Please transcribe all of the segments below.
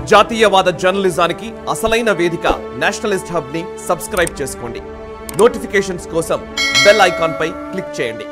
జాతీయవాద జర్నలిజానికి అసలైన వేదిక నేషనలిస్ట్ హబ్ ని సబ్స్క్రైబ్ చేసుకోండి నోటిఫికేషన్స్ కోసం బెల్ ఐకాన్ పై క్లిక్ చేయండి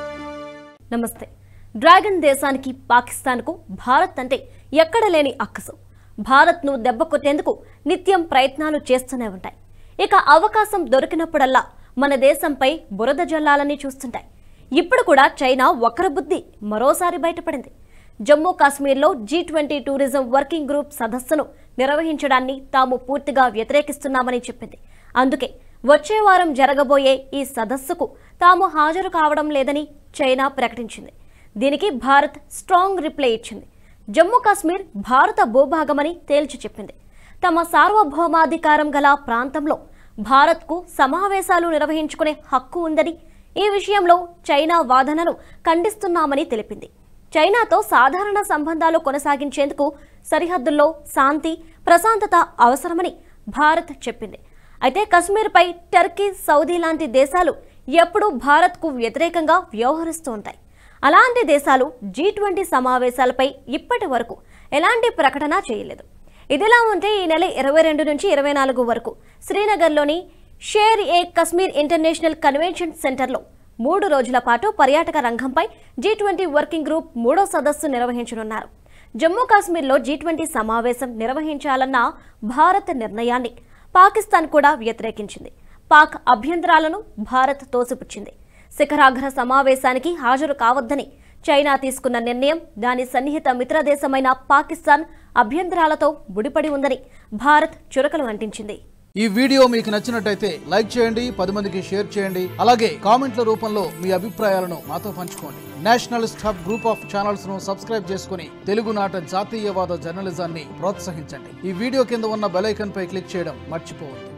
నమస్తే డ్రాగన్ దేశానికి పాకిస్తాన్కు భారత్ అంటే ఎక్కడ లేని అక్కసు భారత్ను దెబ్బ కొట్టేందుకు నిత్యం ప్రయత్నాలు చేస్తూనే ఉంటాయి ఇక అవకాశం దొరికినప్పుడల్లా మన దేశంపై బురద జల్లాలని చూస్తుంటాయి ఇప్పుడు కూడా చైనా ఒకరి బుద్ధి మరోసారి బయటపడింది జమ్మూ కాశ్మీర్లో G twenty tourism working group సదస్సును నిర్వహించడాన్ని తాము పూర్తిగా వ్యతిరేకిస్తున్నామని చెప్పింది అందుకే వచ్చే వారం జరగబోయే ఈ సదస్సుకు తాము హాజరు కావడం లేదని చైనా ప్రకటించింది దీనికి భారత్ స్ట్రాంగ్ రిప్లై ఇచ్చింది జమ్మూ కాశ్మీర్ భారత భూభాగమని తేల్చి చెప్పింది తమ సార్వభౌమాధికారం గల ప్రాంతంలో భారత్కు సమావేశాలు నిర్వహించుకునే హక్కు ఉందని ఈ విషయంలో చైనా వాదనను ఖండిస్తున్నామని తెలిపింది చైనాతో సాధారణ సంబంధాలు కొనసాగించేందుకు సరిహద్దుల్లో శాంతి ప్రశాంతత అవసరమని భారత్ చెప్పింది అయితే కశ్మీర్పై టర్కీ సౌదీ లాంటి దేశాలు ఎప్పుడూ భారత్కు వ్యతిరేకంగా వ్యవహరిస్తూ ఉంటాయి అలాంటి దేశాలు జీ ట్వంటీ సమావేశాలపై ఇప్పటి వరకు ఎలాంటి ప్రకటన చేయలేదు ఇదిలా ఉంటే ఈ నెల ఇరవై రెండు నుంచి ఇరవై నాలుగు వరకు శ్రీనగర్లోని షేర్ ఏ కశ్మీర్ ఇంటర్నేషనల్ కన్వెన్షన్ సెంటర్లో మూడు రోజుల పాటు పర్యాటక రంగంపై జీ ట్వంటీ వర్కింగ్ గ్రూప్ మూడో సదస్సు నిర్వహించనున్నారు జమ్మూ కాశ్మీర్లో జీ ట్వంటీ సమావేశం నిర్వహించాలన్న భారత్ నిర్ణయాన్ని పాకిస్తాన్ కూడా వ్యతిరేకించింది పాక్ అభ్యంతరాలను భారత్ తోసిపుచ్చింది శిఖరాగ్ర సమావేశానికి హాజరు కావద్దని చైనా తీసుకున్న నిర్ణయం దాని సన్నిహిత మిత్రదేశమైన పాకిస్తాన్ అభ్యంతరాలతో ముడిపడి ఉందని భారత్ చురకలు అంటించింది ఈ వీడియో మీకు నచ్చినట్టయితే లైక్ చేయండి పది మందికి షేర్ చేయండి అలాగే కామెంట్ల రూపంలో మీ అభిప్రాయాలను మాతో పంచుకోండి nationalist hub group of channels ను సబ్స్క్రైబ్ చేసుకుని తెలుగునాట జాతీయవాద జర్నలిజాన్ని ప్రోత్సహించండి ఈ వీడియో కింద ఉన్న బెల్ ఐకాన్ పై క్లిక్ చేయడం మర్చిపోవద్దు